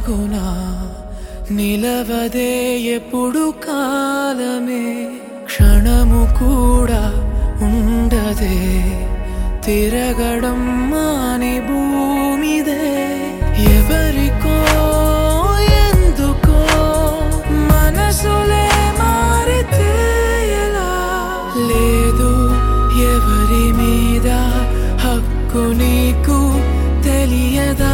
ఆగునా నిలవదే ఎప్పుడు కాలమే క్షణము కూడా ఉండదే తిరగడం మాని భూమిదే ఎవరికో ఎందుకో మనసులే మారితే ఎలా లేదు ఎవరి మీద హక్కు నీకు తెలియదా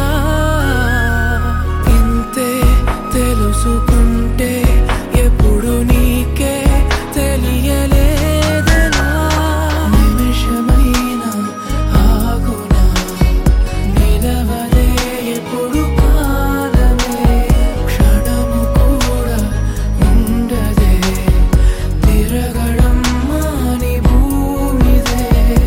ఇంతే తెలుసుకుంటే ఎప్పుడు నీకే తెలియలేదనా నిమిషమైన ఆగునా నిలవదే ఎప్పుడు కాలమే క్షణము కూడా ఉండదే తిరగడం మాని భూమిదే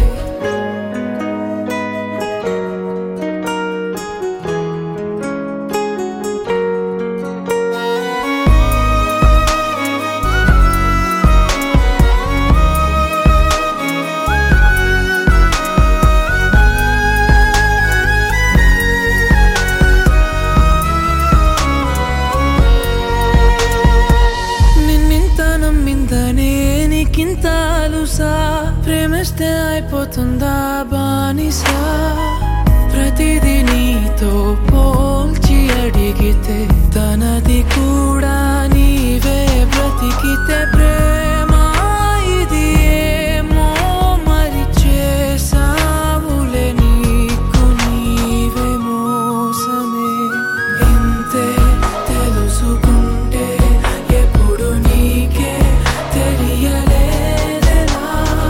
నిన్నింత నమ్మిందనే నీకింత అలుసా ప్రేమిస్తే అయిపోతుందా బానిసా ప్రతిదీ నీతో పోల్చి అడిగితే తనది కూడా నీవే బ్రతికితే ప్రేమ ఇది ఏమో మరి చేసావులే నీకు నీవే మోసమే ఇంతే తెలుసుకుంటే ఎప్పుడు నీకే తెలియలేదనా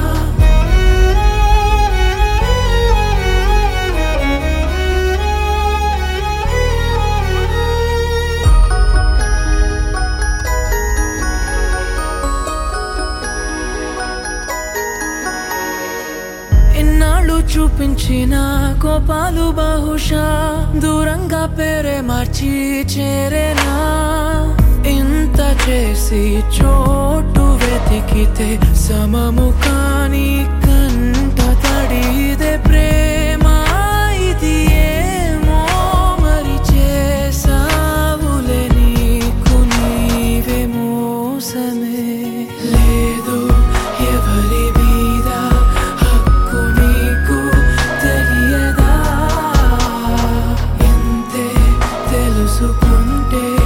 ఇన్నాళ్ళు చూపించిన కోపాలు బహుశా దూరంగా పేరే మార్చి చేరేనా ఇంత చేసి చోటు వెతికితే సమము కాని కంట తడిదే ప్రేమ ఇది ఏమో మరి చేసావులే నీకు నీవే మోసమే లేదు ఎవరి మీద హక్కు నీకు తెలియదా ఎంతే తెలుసుకుంటే